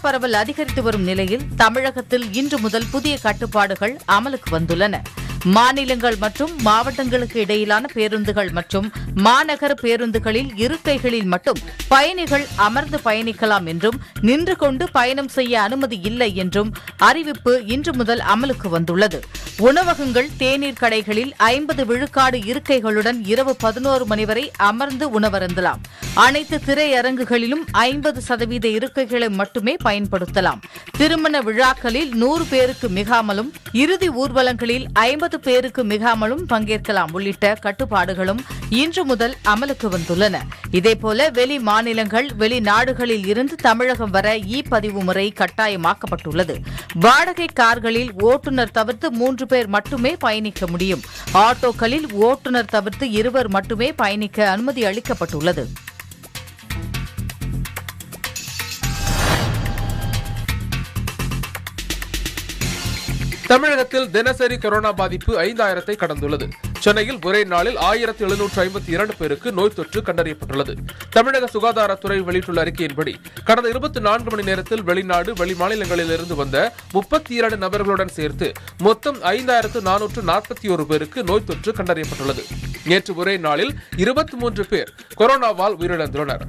பரவல் அதிகரித்து வரும் நிலையில் தமிழகத்தில் இன்று முதல் புதிய கட்டுப்பாடுகள் அமலுக்கு வந்துள்ளன மாநிலங்கள் மற்றும் மாவட்டங்களுக்கு இடையிலான பேருந்துகள் மற்றும் மாநகர பேருந்துகளில் இருக்கைகளில் மட்டும் பயணிகள் அமர்ந்து பயணிக்கலாம் என்றும் நின்று கொண்டு பயணம் செய்ய அனுமதி இல்லை என்றும் அறிவிப்பு இன்று முதல் அமலுக்கு வந்துள்ளது உணவகங்கள் தேநீர் கடைகளில் ஐம்பது விழுக்காடு இருக்கைகளுடன் இரவு பதினோரு மணி வரை அமர்ந்து உணவருந்தலாம் அனைத்து திரையரங்குகளிலும் ஐம்பது சதவீத இருக்கைகளை மட்டுமே பயன்படுத்தலாம் திருமண விழாக்களில் நூறு பேருக்கு மிகாமலும் இறுதி ஊர்வலங்களில் ஐம்பது பேருக்கு மிகாமலும் பங்கேற்கலாம் உள்ளிட்ட கட்டுப்பாடுகளும் இன்று முதல் அமலுக்கு வந்துள்ளன இதேபோல வெளி மாநிலங்கள் வெளிநாடுகளில் இருந்து தமிழகம் வர இ பதிவு முறை கட்டாயமாக்கப்பட்டுள்ளது வாடகை கார்களில் ஓட்டுநர் தவிர்த்து மூன்று பேர் மட்டுமே பயணிக்க முடியும் ஆட்டோக்களில் ஓட்டுநர் தவிர்த்து இருவர் மட்டுமே பயணிக்க அனுமதி அளிக்கப்பட்டுள்ளது தமிழகத்தில் தினசரி கொரோனா பாதிப்பு ஐந்தாயிரத்தை கடந்துள்ளது சென்னையில் ஒரே நாளில் ஆயிரத்தி எழுநூற்று ஐம்பத்தி இரண்டு பேருக்கு நோய் தொற்று கண்டறியப்பட்டுள்ளது தமிழக சுகாதாரத்துறை வெளியிட்டுள்ள அறிக்கையின்படி கடந்த இருபத்தி நான்கு மணி நேரத்தில் வெளிநாடு வெளிமாநிலங்களிலிருந்து வந்த முப்பத்தி இரண்டு நபர்களுடன் சேர்த்து மொத்தம் ஐந்தாயிரத்து நானூற்று நாற்பத்தி ஒரு பேருக்கு நோய் தொற்று கண்டறியப்பட்டுள்ளது நேற்று ஒரே நாளில் இருபத்தி மூன்று பேர் கொரோனாவால் உயிரிழந்துள்ளனர்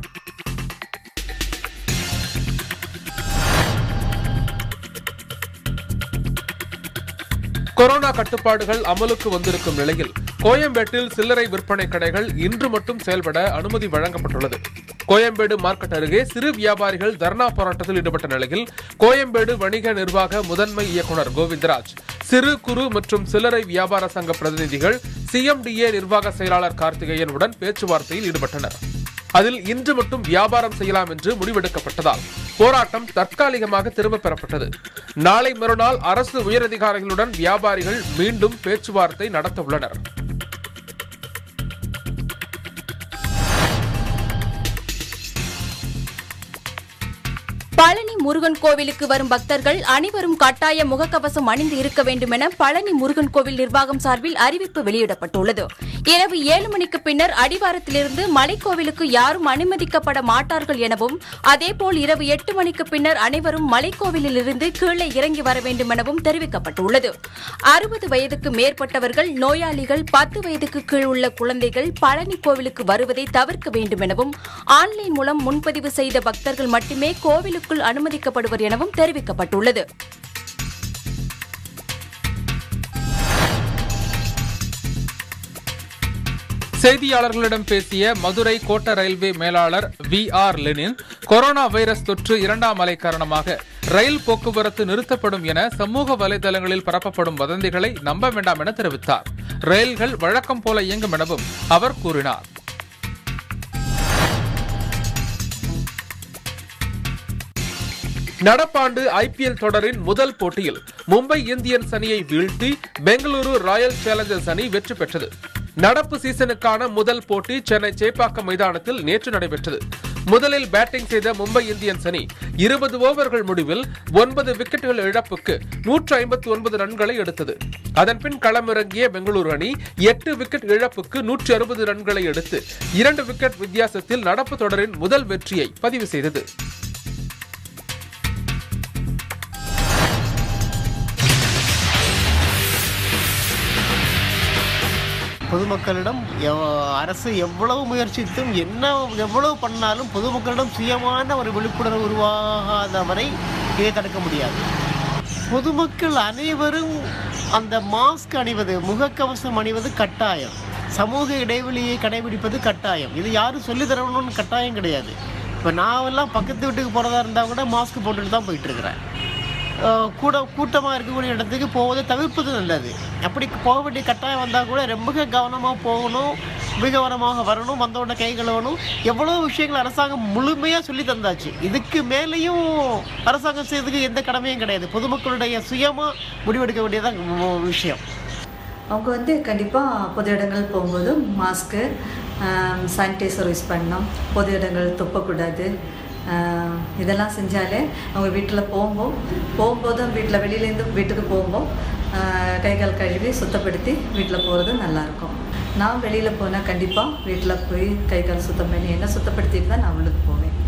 கொரோனா கட்டுப்பாடுகள் அமலுக்கு வந்திருக்கும் நிலையில் கோயம்பேட்டில் சில்லறை விற்பனை கடைகள் இன்று மட்டும் செயல்பட அனுமதி வழங்கப்பட்டுள்ளது கோயம்பேடு மார்க்கெட் அருகே சிறு வியாபாரிகள் தர்ணா போராட்டத்தில் ஈடுபட்ட நிலையில் கோயம்பேடு வணிக நிர்வாக முதன்மை இயக்குநர் கோவிந்தராஜ் சிறு குறு மற்றும் சில்லறை வியாபார சங்க பிரதிநிதிகள் சிஎம்டிஏ நிர்வாக செயலாளர் கார்த்திகேயனுடன் பேச்சுவார்த்தையில் ஈடுபட்டனர் அதில் இன்று மட்டும் வியாபாரம் செய்யலாம் என்று முடிவெடுக்கப்பட்டதால் போராட்டம் தற்காலிகமாக திரும்பப் பெறப்பட்டது நாளை மறுநாள் அரசு உயரதிகாரிகளுடன் வியாபாரிகள் மீண்டும் பேச்சுவார்த்தை நடத்த உள்ளனர் பழனி முருகன் கோவிலுக்கு வரும் பக்தர்கள் அனைவரும் கட்டாய முகக்கவசம் அணிந்து இருக்க வேண்டும் என பழனி முருகன் கோவில் நிர்வாகம் சார்பில் அறிவிப்பு வெளியிடப்பட்டுள்ளது இரவு ஏழு மணிக்கு பின்னர் அடிவாரத்திலிருந்து மலைக்கோவிலுக்கு யாரும் அனுமதிக்கப்பட மாட்டார்கள் எனவும் அதேபோல் இரவு எட்டு மணிக்கு பின்னர் அனைவரும் மலைக்கோவிலில் இருந்து கீழே இறங்கி வர வேண்டும் எனவும் தெரிவிக்கப்பட்டுள்ளது அறுபது வயதுக்கு மேற்பட்டவர்கள் நோயாளிகள் பத்து வயதுக்கு கீழ் உள்ள குழந்தைகள் பழனி கோவிலுக்கு வருவதை தவிர்க்க வேண்டும் எனவும் ஆன்லைன் மூலம் முன்பதிவு செய்த பக்தர்கள் மட்டுமே கோவிலுக்குள் அனுமதிக்கப்படுவர் எனவும் தெரிவிக்கப்பட்டுள்ளது செய்தியாளர்களிடம் பேசிய மதுரை கோட்ட ரயில்வே மேலாளர் V R Lenin corona virus தொற்று இரண்டாம் அலை காரணமாக ரயில் போக்குவரத்து நிறுத்தப்படும் என சமூக வலைதளங்களில் பரப்பப்படும் வதந்திகளை நம்ப வேண்டாம் என தெரிவித்தார் ரயில்கள் வழக்கம் போல இயங்கும் எனவும் அவர் கூறினார் நடப்பாண்டு ஐபிஎல் தொடரின் முதல் போட்டியில் மும்பை இந்தியன்ஸ் அணியை வீழ்த்தி பெங்களூரு ராயல் சேலஞ்சர்ஸ் அணி வெற்றி பெற்றது நடப்பு சீசனுக்கான முதல் போட்டி சென்னை சேப்பாக்கம் மைதானத்தில் நேற்று நடைபெற்றது முதலில் பேட்டிங் செய்த மும்பை இந்தியன்ஸ் அணி இருபது ஓவர்கள் முடிவில் ஒன்பது விக்கெட்டுகள் இழப்புக்கு நூற்று ஐம்பத்தி ஒன்பது ரன்களை எடுத்தது அதன்பின் களமிறங்கிய பெங்களூரு அணி எட்டு விக்கெட் இழப்புக்கு நூற்றி அறுபது ரன்களை எடுத்து இரண்டு விக்கெட் வித்தியாசத்தில் நடப்பு தொடரின் முதல் வெற்றியை பதிவு செய்தது பொதுமக்களிடம் எவ்- அரசு எவ்வளவு முயற்சித்தும் என்ன எவ்வளவு பண்ணாலும் பொதுமக்களிடம் சுயமான ஒரு விழிப்புணர்வு உருவாகாத வரை இதை தடுக்க முடியாது பொதுமக்கள் அனைவரும் அந்த மாஸ்க் அணிவது முகக்கவசம் அணிவது கட்டாயம் சமூக இடைவெளியை கடைபிடிப்பது கட்டாயம் இது யாரும் சொல்லித் தரணும்னு கட்டாயம் கிடையாது இப்போ நான் எல்லாம் பக்கத்து வீட்டுக்கு போகிறதா இருந்தால் கூட மாஸ்க் போட்டுட்டு தான் போயிட்டு இருக்கிறேன் அஹ் கூட கூட்டமாக இருக்கக்கூடிய இடத்துக்கு போவதை தவிர்ப்பது நல்லது அப்படி போக வேண்டிய கட்டாயம் வந்தால் கூட ரொம்ப கவனமாக போகணும் மிக கவனமாக வரணும் வந்த உடனே கை கழுவணும் எவ்வளோ விஷயங்கள் அரசாங்கம் முழுமையாக சொல்லி தந்தாச்சு இதுக்கு மேலேயும் அரசாங்கம் செய்யறதுக்கு எந்த கடமையும் கிடையாது பொதுமக்களுடைய சுயமாக முடிவெடுக்க வேண்டியதான் மு- விஷயம் அவங்க வந்து கண்டிப்பாக பொது இடங்கள் போகும்போது மாஸ்க்கு சானிடைசர் யூஸ் பண்ணணும் பொது இடங்கள் துப்பக்கூடாது ஆம், இதெல்லாம் செஞ்சாலே அவங்க வீட்டில் போகும்போது போகும்போதும் வீட்டில் வெளியிலேருந்து வீட்டுக்கு போகும்போது கை கால் கழுவி சுத்தப்படுத்தி வீட்டில் போகிறது நல்லாயிருக்கும் நான் வெளியில் போனால் கண்டிப்பாக வீட்டில் போய் கை கால் சுத்தம் பண்ணி என்ன சுத்தப்படுத்திட்டு தான் நான் உள்ளுக்கு போவேன்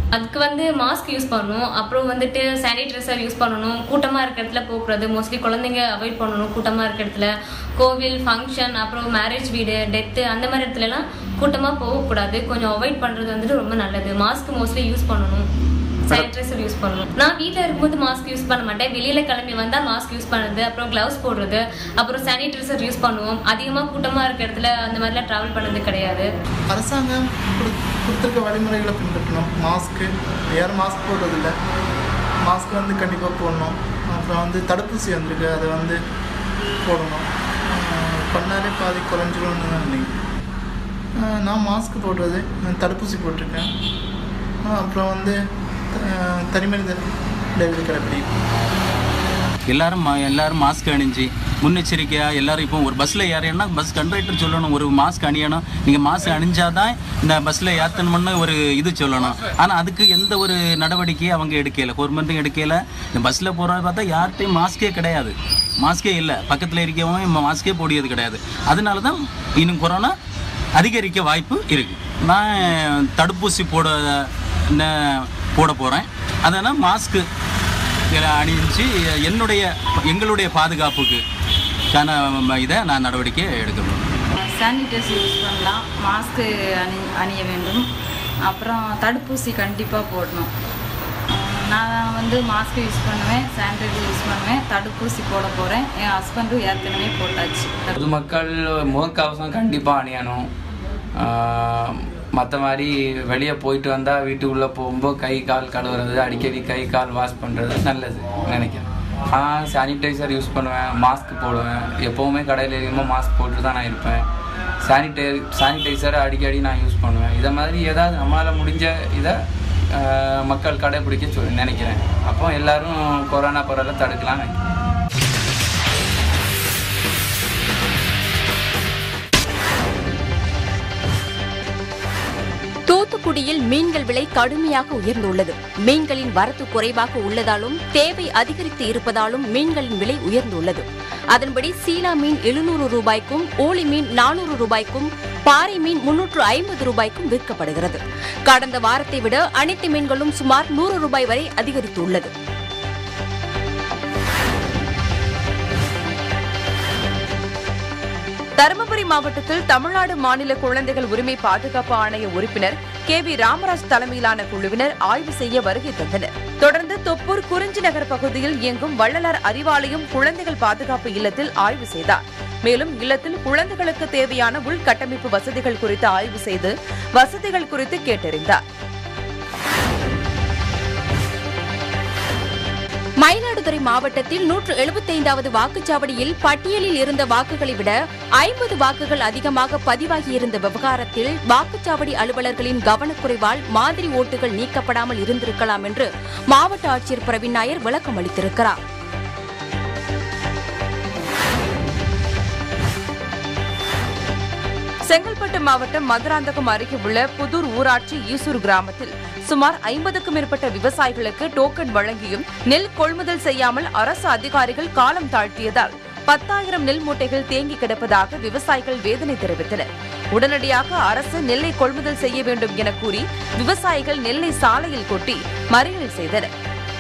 அதுக்கு வந்து மாஸ்க் யூஸ் பண்ணணும் அப்புறம் வந்துட்டு சானிடைசர் யூஸ் பண்ணணும் கூட்டமாக இருக்கிற இடத்துல போகக்கூடாது மோஸ்ட்லி குழந்தைங்க அவாய்ட் பண்ணணும் கூட்டமாக இருக்கிற இடத்துல கோவில் ஃபங்க்ஷன் அப்புறம் மேரேஜ் வீடு டெத்து அந்த மாதிரி இடத்துலலாம் கூட்டமாக போகக்கூடாது கொஞ்சம் அவாய்ட் பண்ணுறது வந்துட்டு ரொம்ப நல்லது மாஸ்க் மோஸ்ட்லி யூஸ் பண்ணணும் சானிடைசர் யூஸ் பண்ணணும் நான் வீட்டில் இருக்கும்போது மாஸ்க் யூஸ் பண்ண மாட்டேன் வெளியில கிளம்பி வந்தால் மாஸ்க் யூஸ் பண்ணுறது அப்புறம் க்ளவுஸ் போடுறது அப்புறம் சானிடைசர் யூஸ் பண்ணுவோம் அதிகமாக கூட்டமாக இருக்க இடத்துல அந்த மாதிரிலாம் ட்ராவல் பண்ணது கிடையாது அரசாங்கம் கொடு- கொடுத்திருக்க வழிமுறைகளை பின்பற்றணும் மாஸ்க்கு யாரும் மாஸ்க் போடுறதில்ல மாஸ்க் வந்து கண்டிப்பாக போடணும் அப்புறம் வந்து தடுப்பூசி வந்திருக்கு அதை வந்து போடணும் ஆஹ் பண்ணாலே பாதி குறைஞ்சிரும்னு நான் நினைக்கிறேன் ஆஹ் நான் மாஸ்க் போடுறது நான் தடுப்பூசி போட்டிருக்கேன் ஆஹ் அப்புறம் வந்து ஆஹ் தனிமனித இடைவெளி கடைப்பிடிக்கும் எல்லாரும் மா- எல்லாரும் மாஸ்க் அணிஞ்சு முன்னெச்சரிக்கையாக எல்லாரும் இப்போ ஒரு பஸ்ஸில் ஏறினா பஸ் கண்டக்டர் சொல்லணும் ஒரு மாஸ்க் அணியணும் நீங்கள் மாஸ்க் அணிஞ்சாதான் இந்த பஸ்ஸில் ஏற்றணும்னு ஒரு இது சொல்லணும் ஆனால் அதுக்கு எந்த ஒரு நடவடிக்கையும் அவங்க எடுக்கல கவர்மெண்ட்டும் எடுக்கல இந்த பஸ்ஸில் போகிறத பார்த்தா யார்கிட்டையும் மாஸ்கே கிடையாது மாஸ்கே இல்லை பக்கத்தில் இருக்கவங்க மாஸ்கே போடியது கிடையாது அதனால தான் இன்னும் கொரோனா அதிகரிக்க வாய்ப்பு இருக்குது நான் தடுப்பூசி போட ந- போட போகிறேன் அதனால் மாஸ்க்கு இதை அணிஞ்சு என்னுடைய எங்களுடைய பாதுகாப்புக்கு கான இதை நான் நடவடிக்கை எடுக்கணும் சானிடைசர் யூஸ் பண்ணலாம் மாஸ்க்கு அணி அணிய வேண்டும் அப்புறம் தடுப்பூசி கண்டிப்பாக போடணும் அஹ் நான் வந்து மாஸ்க் யூஸ் பண்ணுவேன் சானிடைசர் யூஸ் பண்ணுவேன் தடுப்பூசி போட போகிறேன் என் ஹஸ்பண்டும் ஏற்கனவே போட்டாச்சு பொதுமக்கள் முகக்கவசம் கண்டிப்பாக அணியணும் மற்ற மாதிரி வெளியே போயிட்டு வந்தால் வீட்டுக்குள்ளே போகும்போது கை கால் கழுவுறது அடிக்கடி கை கால் வாஷ் பண்ணுறது நல்லது நினைக்கிறேன் நான் சானிடைசர் யூஸ் பண்ணுவேன் மாஸ்க் போடுவேன் எப்போவுமே கடையில் இருக்கும்போது மாஸ்க் போட்டு தான் நான் இருப்பேன் சானிடை சானிடைசரை அடிக்கடி நான் யூஸ் பண்ணுவேன் இதை மாதிரி ஏதாவது நம்மளால் முடிஞ்ச இதை ஆஹ், மக்கள் கடைபிடிக்க சொல்லி நினைக்கிறேன் அப்போ எல்லாரும் கொரோனா பரவலை தடுக்கலாம் நினைக்கிறேன் தூத்துக்குடியில் மீன்கள் விலை கடுமையாக உயர்ந்துள்ளது மீன்களின் வரத்து குறைவாக உள்ளதாலும் தேவை அதிகரித்து இருப்பதாலும் மீன்களின் விலை உயர்ந்துள்ளது அதன்படி சீலா மீன் எழுநூறு ரூபாய்க்கும் ஊளி மீன் நானூறு ரூபாய்க்கும் பாறை மீன் முன்னூற்று ஐம்பது ரூபாய்க்கும் விற்கப்படுகிறது கடந்த வாரத்தை விட அனைத்து மீன்களும் சுமார் நூறு ரூபாய் வரை அதிகரித்துள்ளது தருமபுரி மாவட்டத்தில் தமிழ்நாடு மாநில குழந்தைகள் உரிமை பாதுகாப்பு ஆணைய உறுப்பினர் கே வி ராமராஜ் தலைமையிலான குழுவினர் ஆய்வு செய்ய வருகை தந்தனர் தொடர்ந்து தொப்பூர் குறிஞ்சி நகர் பகுதியில் இயங்கும் வள்ளலார் அறிவாலயம் குழந்தைகள் பாதுகாப்பு இல்லத்தில் ஆய்வு செய்தார் மேலும் இல்லத்தில் குழந்தைகளுக்கு தேவையான உள்கட்டமைப்பு வசதிகள் குறித்து ஆய்வு செய்து வசதிகள் குறித்து கேட்டறிந்தார் மயிலாடுதுறை மாவட்டத்தில் நூற்று எழுபத்தைந்தாவது வாக்குச்சாவடியில் பட்டியலில் இருந்த வாக்குகளை விட ஐம்பது வாக்குகள் அதிகமாக பதிவாகியிருந்த விவகாரத்தில் வாக்குச்சாவடி அலுவலர்களின் கவனக்குறைவால் மாதிரி ஓட்டுகள் நீக்கப்படாமல் இருந்திருக்கலாம் என்று மாவட்ட ஆட்சியர் பிரவீன் நாயர் விளக்கம் அளித்திருக்கிறார் செங்கல்பட்டு மாவட்டம் மதுராந்தகம் அருகே உள்ள புதூர் ஊராட்சி ஈசூர் கிராமத்தில் சுமார் ஐம்பதுக்கும் மேற்பட்ட விவசாயிகளுக்கு டோக்கன் வழங்கியும் நெல் கொள்முதல் செய்யாமல் அரசு அதிகாரிகள் காலம் தாழ்த்தியதால் பத்தாயிரம் நெல் மூட்டைகள் தேங்கி கிடப்பதாக விவசாயிகள் வேதனை தெரிவித்தனர் உடனடியாக அரசு நெல்லை கொள்முதல் செய்ய வேண்டும் என கூறி விவசாயிகள் நெல்லை சாலையில் கொட்டி மறியல் செய்தனர்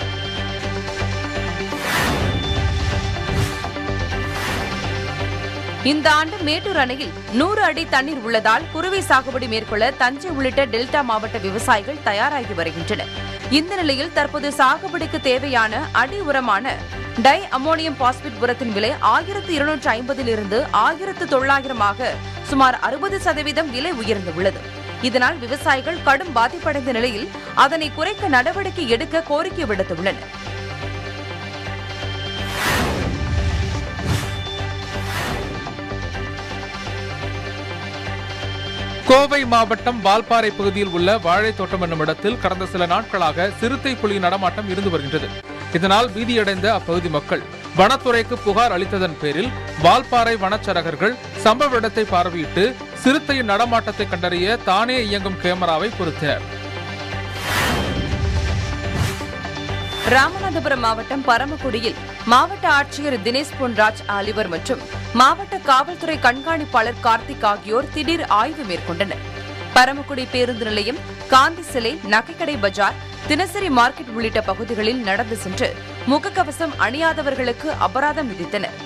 இந்த ஆண்டு மேட்டூர் அணையில் நூறு அடி தண்ணீர் உள்ளதால் குறுவை சாகுபடி மேற்கொள்ள தஞ்சை உள்ளிட்ட டெல்டா மாவட்ட விவசாயிகள் தயாராகி வருகின்றனர் இந்த நிலையில் தற்போது சாகுபடிக்கு தேவையான அடி உரமான டை அமோனியம் பாஸ்பேட் உரத்தின் விலை ஆயிரத்து இருநூற்று ஐம்பதில் இருந்து ஆயிரத்து தொள்ளாயிரமாக சுமார் அறுபது சதவீதம் விலை உயர்ந்துள்ளது இதனால் விவசாயிகள் கடும் பாதிப்படைந்த நிலையில் அதனை குறைக்க நடவடிக்கை எடுக்க கோரிக்கை விடுத்துள்ளனர் கோவை மாவட்டம் வால்பாறை பகுதியில் உள்ள வாழைத்தோட்டம் என்னும் இடத்தில் கடந்த சில நாட்களாக சிறுத்தை புலி நடமாட்டம் இருந்து வருகின்றது இதனால் பீதியடைந்த அப்பகுதி மக்கள் வனத்துறைக்கு புகார் அளித்ததன் பேரில் வால்பாறை வனச்சரகர்கள் சம்பவ இடத்தை பார்வையிட்டு சிறுத்தையின் நடமாட்டத்தை கண்டறிய தானே இயங்கும் கேமராவை பொருத்தினர் ராமநாதபுரம் மாவட்டம் பரமக்குடியில் மாவட்ட ஆட்சியர் தினேஷ் பொன்ராஜ் ஆலிவர் மற்றும் மாவட்ட காவல்துறை கண்காணிப்பாளர் கார்த்திக் ஆகியோர் திடீர் ஆய்வு மேற்கொண்டனர் பரமக்குடி பேருந்து நிலையம் காந்தி சிலை நகைக்கடை பஜார் தினசரி மார்க்கெட் உள்ளிட்ட பகுதிகளில் நடந்து சென்று முகக்கவசம் அணியாதவர்களுக்கு அபராதம் விதித்தனர்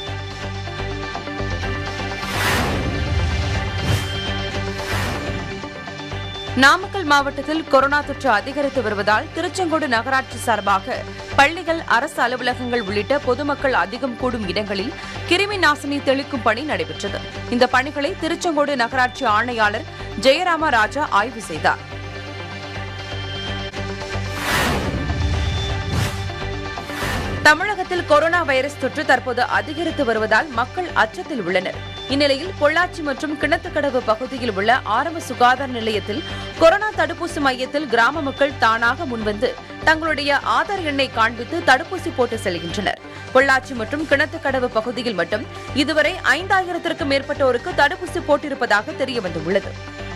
நாமக்கல் மாவட்டத்தில் கொரோனா தொற்று அதிகரித்து வருவதால் திருச்செங்கோடு நகராட்சி சார்பாக பள்ளிகள் அரசு அலுவலகங்கள் உள்ளிட்ட பொதுமக்கள் அதிகம் கூடும் இடங்களில் கிருமி நாசினி தெளிக்கும் பணி நடைபெற்றது இந்த பணிகளை திருச்செங்கோடு நகராட்சி ஆணையாளர் ஜெயராம ராஜா ஆய்வு செய்தார் தமிழகத்தில் கொரோனா வைரஸ் தொற்று தற்போது அதிகரித்து வருவதால் மக்கள் அச்சத்தில் உள்ளனர் இந்நிலையில் பொள்ளாச்சி மற்றும் கிணத்துக்கடவு பகுதியில் உள்ள ஆரம்ப சுகாதார நிலையத்தில் கொரோனா தடுப்பூசி மையத்தில் கிராம மக்கள் தானாக முன்வந்து தங்களுடைய ஆதார் எண்ணை காண்பித்து தடுப்பூசி போட்டு செல்கின்றனர் பொள்ளாச்சி மற்றும் கிணத்துக்கடவு பகுதியில் மட்டும் இதுவரை ஐந்தாயிரத்திற்கும் மேற்பட்டோருக்கு தடுப்பூசி போட்டிருப்பதாக தெரியவந்துள்ளது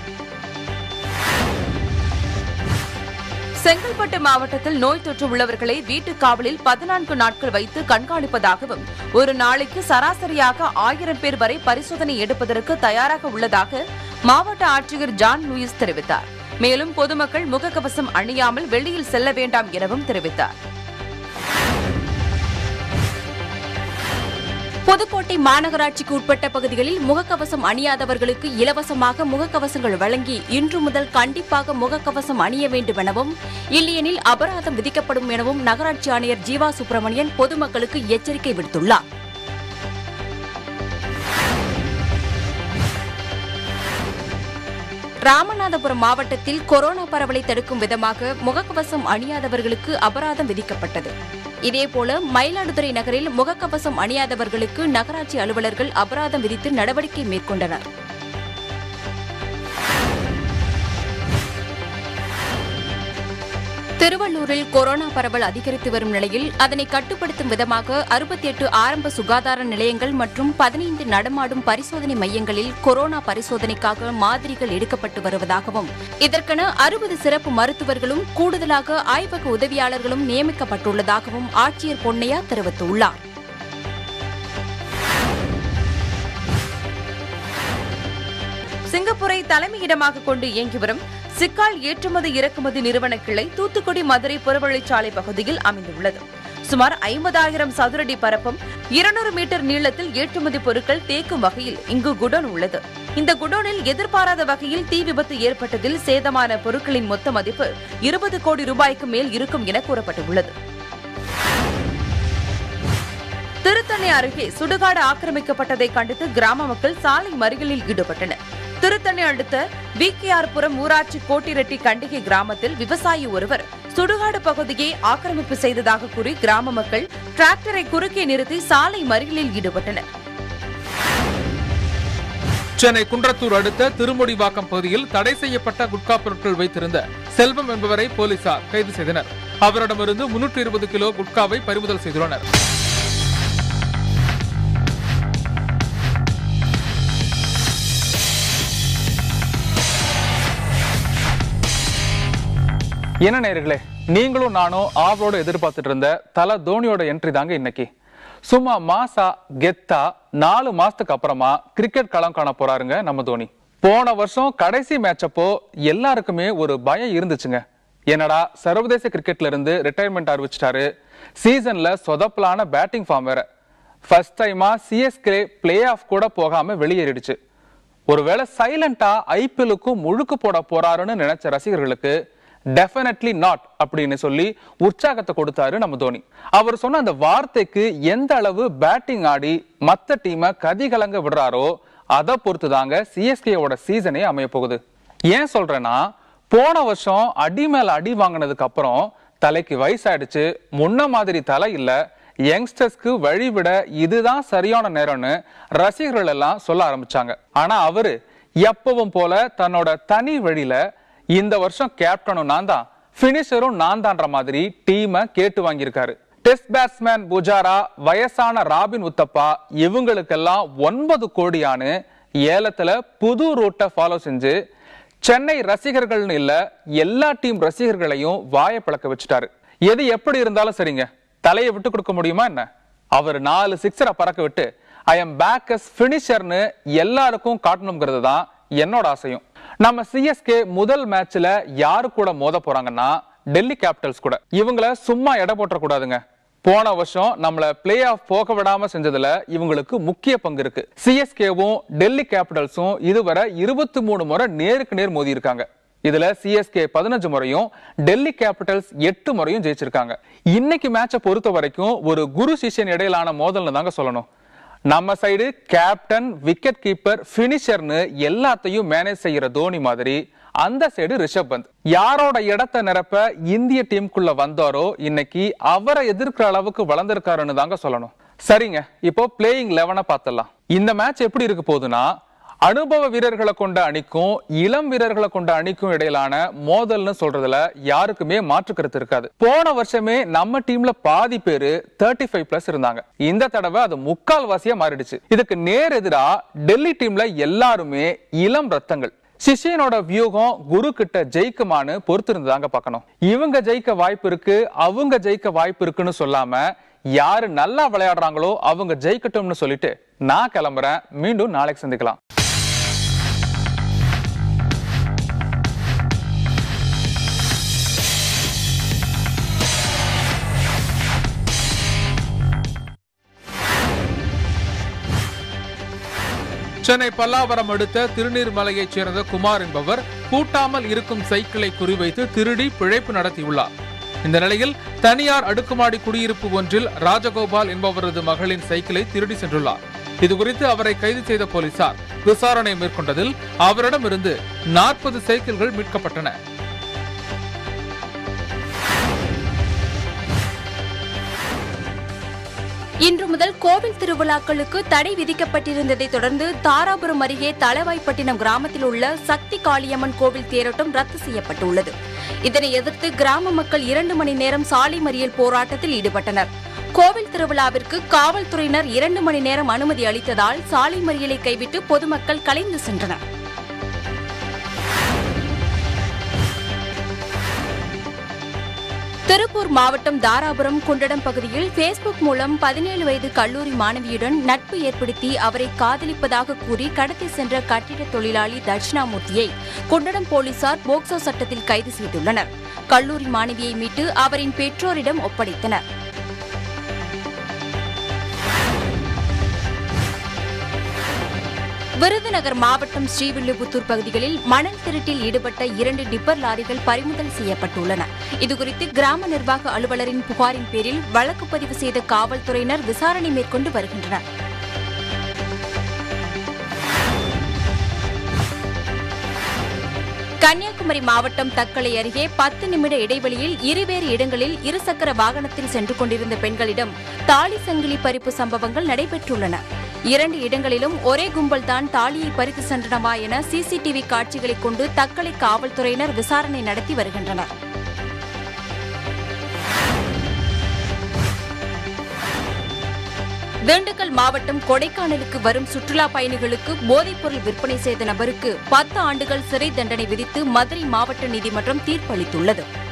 செங்கல்பட்டு மாவட்டத்தில் நோய் தொற்று உள்ளவர்களை வீட்டுக் காவலில் பதினான்கு நாட்கள் வைத்து கண்காணிப்பதாகவும் ஒரு நாளைக்கு சராசரியாக ஆயிரம் பேர் வரை பரிசோதனை எடுப்பதற்கு தயாராக உள்ளதாக மாவட்ட ஆட்சியர் ஜான் லூயிஸ் தெரிவித்தார் மேலும் பொதுமக்கள் முகக்கவசம் அணியாமல் வெளியில் செல்ல வேண்டாம் எனவும் தெரிவித்தார் புதுக்கோட்டை மாநகராட்சிக்கு உட்பட்ட பகுதிகளில் முகக்கவசம் அணியாதவர்களுக்கு இலவசமாக முகக்கவசங்கள் வழங்கி இன்று முதல் கண்டிப்பாக முகக்கவசம் அணிய வேண்டும் எனவும் இல்லையெனில் அபராதம் விதிக்கப்படும் எனவும் நகராட்சி ஆணையர் ஜீவா சுப்பிரமணியன் பொதுமக்களுக்கு எச்சரிக்கை விடுத்துள்ளார் ராமநாதபுரம் மாவட்டத்தில் கொரோனா பரவலை தடுக்கும் விதமாக முகக்கவசம் அணியாதவர்களுக்கு அபராதம் விதிக்கப்பட்டது இதேபோல மயிலாடுதுறை நகரில் முகக்கவசம் அணியாதவர்களுக்கு நகராட்சி அலுவலர்கள் அபராதம் விதித்து நடவடிக்கை மேற்கொண்டனர் திருவள்ளூரில் கொரோனா பரவல் அதிகரித்து வரும் நிலையில் அதனை கட்டுப்படுத்தும் விதமாக அறுபத்தி எட்டு ஆரம்ப சுகாதார நிலையங்கள் மற்றும் பதினைந்து நடமாடும் பரிசோதனை மையங்களில் கொரோனா பரிசோதனைக்காக மாதிரிகள் எடுக்கப்பட்டு வருவதாகவும் இதற்கென அறுபது சிறப்பு மருத்துவர்களும் கூடுதலாக ஆய்வக உதவியாளர்களும் நியமிக்கப்பட்டுள்ளதாகவும் ஆட்சியர் பொன்னையா தெரிவித்துள்ளார் சிங்கப்பூரை தலைமையிடமாக கொண்டு இயங்கி வரும் சிக்கால் ஏற்றுமதி இறக்குமதி நிறுவன கிளை தூத்துக்குடி மதுரை புறவழிச்சாலை பகுதியில் அமைந்துள்ளது சுமார் ஐம்பதாயிரம் சதுரடி பரப்பும் இருநூறு மீட்டர் நீளத்தில் ஏற்றுமதி பொருட்கள் தேக்கும் வகையில் இங்கு குடோன் உள்ளது இந்த குடோனில் எதிர்பாராத வகையில் தீ விபத்து ஏற்பட்டதில் சேதமான பொருட்களின் மொத்த மதிப்பு இருபது கோடி ரூபாய்க்கு மேல் இருக்கும் என கூறப்பட்டுள்ளது திருத்தணி அருகே சுடுகாடு ஆக்கிரமிக்கப்பட்டதை கண்டித்து கிராம மக்கள் சாலை மறியலில் ஈடுபட்டனர் திருத்தணி அடுத்த விகேஆர்புரம் ஊராட்சி கோட்டிரெட்டி கண்டிகை கிராமத்தில் விவசாயி ஒருவர் சுடுகாடு பகுதியை ஆக்கிரமிப்பு செய்ததாக கூறி கிராம மக்கள் டிராக்டரை குறுக்கே நிறுத்தி சாலை மறியலில் ஈடுபட்டனர் சென்னை குன்றத்தூர் அடுத்த திருமுடிவாக்கம் பகுதியில் தடை செய்யப்பட்ட குட்கா பொருட்கள் வைத்திருந்த செல்வம் என்பவரை போலீசார் கைது செய்தனர் அவரிடமிருந்து முன்னூற்று இருபது கிலோ குட்காவை பறிமுதல் செய்துள்ளனர் என்ன நேர்களே நீங்களும் நானும் ஆவலோட எதிர்பார்த்துட்டு இருந்த தல தோனியோட என்ட்ரி தாங்க இன்னைக்கு சும்மா மாசா கெத்தா நாலு மாசத்துக்கு அப்புறமா கிரிக்கெட் களம் காண போறாருங்க நம்ம தோனி போன வருஷம் கடைசி மேட்ச் அப்போ எல்லாருக்குமே ஒரு பயம் இருந்துச்சுங்க என்னடா சர்வதேச கிரிக்கெட்ல இருந்து ரிட்டையர்மெண்ட் அறிவிச்சிட்டாரு சீசன்ல சொதப்பலான பேட்டிங் ஃபார்ம் வேற ஃபர்ஸ்ட் டைமா சிஎஸ்கே பிளே ஆஃப் கூட போகாம வெளியேறிடுச்சு ஒருவேளை சைலண்டா ஐபிஎலுக்கும் முழுக்கு போட போறாருன்னு நினைச்ச ரசிகர்களுக்கு டெஃபினெட்லி நாட் அப்படின்னு சொல்லி உற்சாகத்தை கொடுத்தாரு நம்ம தோனி அவர் சொன்ன அந்த வார்த்தைக்கு எந்த அளவு பேட்டிங் ஆடி மத்த டீமை கதிகலங்க விடுறாரோ அதை பொறுத்து தாங்க சிஎஸ்கேவோட சீசனே அமைய போகுது ஏன் சொல்றேன்னா போன வருஷம் அடி மேல அடி வாங்கினதுக்கு அப்புறம் தலைக்கு வயசாயிடுச்சு முன்ன மாதிரி தலை இல்ல யங்ஸ்டர்ஸ்க்கு வழிவிட இதுதான் சரியான நேரம்னு ரசிகர்கள் எல்லாம் சொல்ல ஆரம்பிச்சாங்க ஆனா அவரு எப்பவும் போல தன்னோட தனி வழியில இந்த வருஷம் கேப்டனும் நான் தான் பினிஷரும் நான் தான்ற மாதிரி டீமை கேட்டு வாங்கியிருக்காரு டெஸ்ட் பேட்ஸ்மேன் புஜாரா வயசான ராபின் உத்தப்பா இவங்களுக்கெல்லாம் ஒன்பது கோடியானு ஏலத்துல புது ரூட்டை ஃபாலோ செஞ்சு சென்னை ரசிகர்கள்னு இல்ல எல்லா டீம் ரசிகர்களையும் வாயை பிளக்க வச்சுட்டாரு எது எப்படி இருந்தாலும் சரிங்க தலையை விட்டு கொடுக்க முடியுமா என்ன அவர் நாலு சிக்ஸரை பறக்க விட்டு ஐ எம் பேக் அஸ் பினிஷர்னு எல்லாருக்கும் காட்டணுங்கிறது தான் என்னோட ஆசையும் நம்ம சிஎஸ்கே முதல் மேட்ச்ல யாரு கூட மோத போறாங்கன்னா டெல்லி கேபிட்டல்ஸ் கூட இவங்கள சும்மா எடை போட்டுற கூடாதுங்க போன வருஷம் நம்மள பிளே ஆஃப் போக விடாம செஞ்சதுல இவங்களுக்கு முக்கிய பங்கு இருக்கு சிஎஸ்கேவும் டெல்லி கேபிட்டல்ஸும் இதுவரை இருபத்தி மூணு முறை நேருக்கு நேர் மோதி இருக்காங்க இதுல சிஎஸ்கே பதினஞ்சு முறையும் டெல்லி கேபிட்டல்ஸ் எட்டு முறையும் ஜெயிச்சிருக்காங்க இன்னைக்கு மேட்சை பொறுத்த வரைக்கும் ஒரு குரு சிஷ்யன் இடையிலான மோதல்னு தாங்க சொல்லணும் நம்ம சைடு கேப்டன் விக்கெட் கீப்பர் பினிஷர்னு எல்லாத்தையும் மேனேஜ் செய்யற தோனி மாதிரி அந்த சைடு ரிஷப் பந்த் யாரோட இடத்தை நிரப்ப இந்திய டீமுக்குள்ள வந்தாரோ இன்னைக்கு அவரை எதிர்க்கிற அளவுக்கு வளர்ந்திருக்காருன்னு தாங்க சொல்லணும் சரிங்க இப்போ பிளேயிங் லெவனை பார்த்துடலாம் இந்த மேட்ச் எப்படி இருக்க போகுதுன்னா அனுபவ வீரர்களை கொண்ட அணிக்கும் இளம் வீரர்களை கொண்ட அணிக்கும் இடையிலான மோதல்னு சொல்றதுல யாருக்குமே மாற்று கருத்து இருக்காது போன வருஷமே நம்ம டீம்ல பாதி பேரு தேர்ட்டி ஃபைவ் பிளஸ் இருந்தாங்க இந்த தடவை அது முக்கால் வாசியா மாறிடுச்சு இதுக்கு நேர் எதிரா டெல்லி டீம்ல எல்லாருமே இளம் ரத்தங்கள் சிஷியனோட வியூகம் குரு கிட்ட ஜெயிக்குமான்னு பொறுத்திருந்தாங்க பார்க்கணும் இவங்க ஜெயிக்க வாய்ப்பு இருக்கு அவங்க ஜெயிக்க வாய்ப்பு இருக்குன்னு சொல்லாம யாரு நல்லா விளையாடுறாங்களோ அவங்க ஜெயிக்கட்டும்னு சொல்லிட்டு நான் கிளம்புறேன் மீண்டும் நாளைக்கு சந்திக்கலாம் சென்னை பல்லாவரம் அடுத்த திருநீர்மலையைச் சேர்ந்த குமார் என்பவர் பூட்டாமல் இருக்கும் சைக்கிளை குறிவைத்து திருடி பிழைப்பு நடத்தியுள்ளார் இந்த நிலையில் தனியார் அடுக்குமாடி குடியிருப்பு ஒன்றில் ராஜகோபால் என்பவரது மகளின் சைக்கிளை திருடி சென்றுள்ளார் இதுகுறித்து அவரை கைது செய்த போலீசார் விசாரணை மேற்கொண்டதில் அவரிடமிருந்து நாற்பது சைக்கிள்கள் மீட்கப்பட்டன இன்று முதல் கோவில் திருவிழாக்களுக்கு தடை விதிக்கப்பட்டிருந்ததை தொடர்ந்து தாராபுரம் அருகே தளவாய்ப்பட்டினம் கிராமத்தில் உள்ள சக்தி காளியம்மன் கோவில் தேரோட்டம் ரத்து செய்யப்பட்டுள்ளது இதனை எதிர்த்து கிராம மக்கள் இரண்டு மணி நேரம் சாலை மறியல் போராட்டத்தில் ஈடுபட்டனர் கோவில் திருவிழாவிற்கு காவல்துறையினர் இரண்டு மணி நேரம் அனுமதி அளித்ததால் சாலை மறியலை கைவிட்டு பொதுமக்கள் கலைந்து சென்றனர் திருப்பூர் மாவட்டம் தாராபுரம் குண்டடம் பகுதியில் பேஸ்புக் மூலம் பதினேழு வயது கல்லூரி மாணவியுடன் நட்பு ஏற்படுத்தி அவரை காதலிப்பதாக கூறி கடத்தி சென்ற கட்டிட தொழிலாளி தட்சிணாமூர்த்தியை குண்டடம் போலீசார் போக்சோ சட்டத்தில் கைது செய்துள்ளனர் கல்லூரி மாணவியை மீட்டு அவரின் பெற்றோரிடம் ஒப்படைத்தனர் விருதுநகர் மாவட்டம் ஸ்ரீவில்லிபுத்தூர் பகுதிகளில் மணல் திருட்டில் ஈடுபட்ட இரண்டு டிப்பர் லாரிகள் பறிமுதல் செய்யப்பட்டுள்ளன இதுகுறித்து கிராம நிர்வாக அலுவலரின் புகாரின் பேரில் வழக்கு பதிவு செய்த காவல்துறையினர் விசாரணை மேற்கொண்டு வருகின்றனர் கன்னியாகுமரி மாவட்டம் தக்கலை அருகே பத்து நிமிட இடைவெளியில் இருவேறு இடங்களில் இருசக்கர வாகனத்தில் சென்று கொண்டிருந்த பெண்களிடம் தாலி சங்கிலி பறிப்பு சம்பவங்கள் நடைபெற்றுள்ளன இரண்டு இடங்களிலும் ஒரே கும்பல்தான் தாலியை பறித்து சென்றனவா என சிசிடிவி காட்சிகளை கொண்டு தக்கலை காவல்துறையினர் விசாரணை நடத்தி வருகின்றனர் திண்டுக்கல் மாவட்டம் கொடைக்கானலுக்கு வரும் சுற்றுலா பயணிகளுக்கு போதைப்பொருள் விற்பனை செய்த நபருக்கு பத்து ஆண்டுகள் சிறை தண்டனை விதித்து மதுரை மாவட்ட நீதிமன்றம் தீர்ப்பளித்துள்ளது